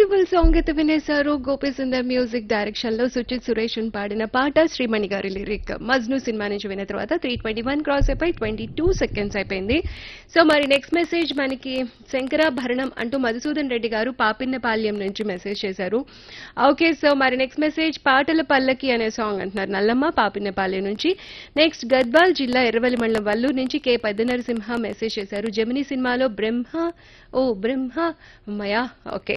beautiful song అయితే వినేశారు Gopi Sundar music direction లో సుచిత్ సురేషన్ పాడిన పాట శ్రీమణి గారి లిరిక్ మజ్ను సినిమా నుంచి విన్న తర్వాత త్రీ ట్వంటీ వన్ క్రాస్ అయిపోయి ట్వంటీ టూ సెకండ్స్ అయిపోయింది సో మరి నెక్స్ట్ మెసేజ్ మనకి శంకరాభరణం అంటూ మధుసూదన్ రెడ్డి గారు పాపిన్నపాల్యం నుంచి మెసేజ్ చేశారు ఓకే సో మరి నెక్స్ట్ మెసేజ్ పాటల పల్లకి అనే సాంగ్ అంటున్నారు నల్లమ్మ పాపిన్నపాలెం నుంచి నెక్స్ట్ గద్వాల్ జిల్లా ఎర్రవల్లి మండలం వల్లూరు నుంచి కే పెద్ద నరసింహ మెసేజ్ చేశారు జమినీ సినిమాలో బ్రహ్మ ఓ బ్రహ్మ అమ్మయ్యా okay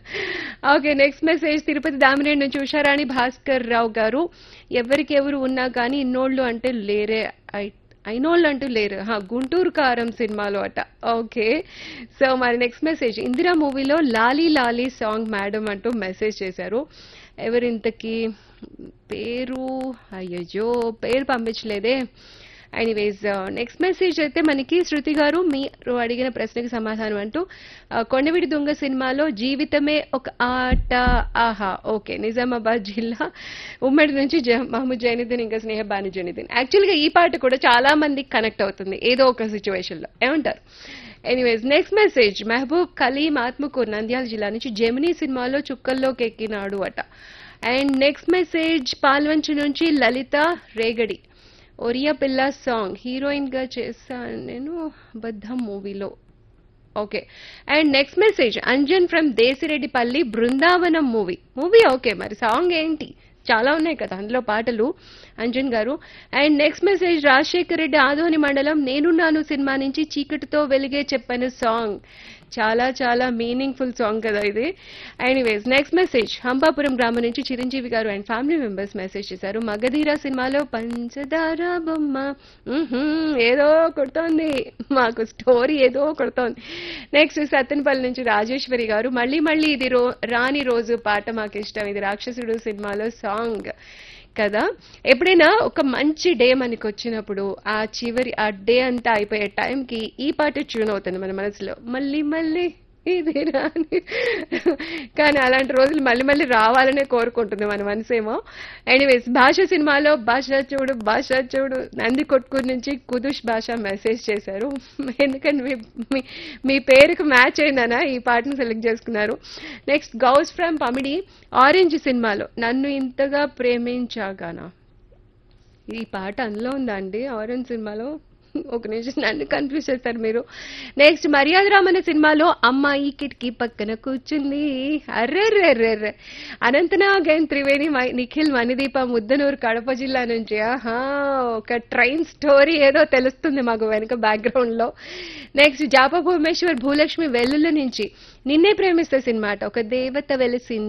okay next message Tirupati Damineni నుంచి ఉషారాణి భాస్కర్ రావు గారు ఎవరికి ఎవరు ఉన్నా కానీ ఇన్నోళ్ళు అంటే లేరే ఐ- అయినోళ్ళు అంటూ లేరు హా, గుంటూరు కారం సినిమాలో అట ఓకే సో మరి నెక్స్ట్ మెసేజ్ ఇందిరా మూవీలో లాలీ లాలీ సాంగ్ మేడం అంటూ మెసేజ్ చేశారు ఎవరింతకి పేరు అయ్యో పేరు పంపించలేదే ఎనీవేస్ నెక్స్ట్ మెసేజ్ అయితే మనకి శృతి గారు మీరు అడిగిన ప్రశ్నకి సమాధానం అంటూ ఆ, కొండవిడి దొంగ సినిమాలో జీవితమే ఒక ఆట ఆహా ఓకే నిజామాబాద్ జిల్లా ఉమ్మడి నుంచి జ- మహమ్మద్ జైనుద్దీన్ ఇంకా స్నేహ బాను జైనుద్దీన్ యాక్చువల్గా ఈ పాట కూడా చాలా మందికి కనెక్ట్ అవుతుంది ఏదో ఒక సిచ్యువేషన్ లో ఏమంటారు anyways next message Mahaboob Kaleem Atmakur Nandyal జిల్లా నుంచి జెమినీ సినిమాలో చుక్కల్లోకి ఎక్కినాడు అట అండ్ నెక్స్ట్ మెసేజ్ పాల్వంచి నుంచి లలిత రేగడి ఒరియా పిల్ల సాంగ్ హీరోయిన్ గా చేశాను నేను బద్ధం మూవీలో okay and next message Anjan from Desireddipalli Brindavanam movie movie okay మరి సాంగ్ ఏంటి చాలా ఉన్నాయి కదా అందులో పాటలు అంజన్ గారు and next message Rajasekhar Reddy Adoni మండలం నేనున్నాను సినిమా నుంచి చీకటితో వెలిగే చెప్పాను సాంగ్ చాలా చాలా మీనింగ్ఫుల్ సాంగ్ కదా ఇది ఎనీవేస్ నెక్స్ట్ మెసేజ్ హంపాపురం గ్రామం నుంచి చిరంజీవి గారు అండ్ ఫ్యామిలీ మెంబర్స్ మెసేజ్ చేశారు మగధీర సినిమాలో పంచదార బొమ్మ మ్మ్హ్మ్, ఏదో కొడుతోంది మాకు స్టోరీ ఏదో కొడుతోంది నెక్స్ట్ సత్తెనపల్లి నుంచి రాజేశ్వరి గారు మళ్ళీ మళ్ళీ ఇది రో రాని రోజు పాట మాకు ఇష్టం ఇది రాక్షసుడు సినిమాలో సాంగ్ కదా ఎప్పుడైనా ఒక మంచి డే మనకి వచ్చినప్పుడు ఆ చివరి ఆ డే అంతా అయిపోయే టైంకి ఈ పాట ట్యూన్ అవుతుంది మన మనసులో మళ్ళీ మళ్ళీ ఇది రాని కానీ అలాంటి రోజులు మళ్ళీ మళ్ళీ రావాలనే కోరుకుంటుంది మన మనసేమో ఎనీవేస్ భాష సినిమాలో భాష చూడు భాష చూడు నంది కొట్కూరు నుంచి కుదుష్ భాష మెసేజ్ చేశారు ఎందుకంటే మీ మీ- మీ పేరుకు మ్యాచ్ అయిందనా ఈ పాటను సెలెక్ట్ చేసుకున్నారు next Ghouse from Pamidi orange సినిమాలో నన్ను ఇంతగా ప్రేమించాగానా ఈ పాట అందులో ఉందా అండి ఆరెంజ్ సినిమాలో ఒక నిమిషం నన్ను కన్ఫ్యూజ్ చేస్తారు మీరు నెక్స్ట్ మర్యాద రామన్న సినిమాలో అమ్మాయి కిటికీ పక్కన కూర్చుంది అర్రెర్రెర్రెర్రె అనంతనాగన్ త్రివేణి మ- నిఖిల్ మణిదీప ముద్దనూరు కడప జిల్లా నుంచి ఆహా ఒక ట్రైన్ స్టోరీ ఏదో తెలుస్తుంది మాకు వెనక బ్యాక్గ్రౌండ్ లో నెక్స్ట్ జాప భువనేశ్వర్ భూలక్ష్మి వెల్లుల నుంచి నిన్నే ప్రేమిస్తే సినిమా అట ఒక దేవత వెలిసింది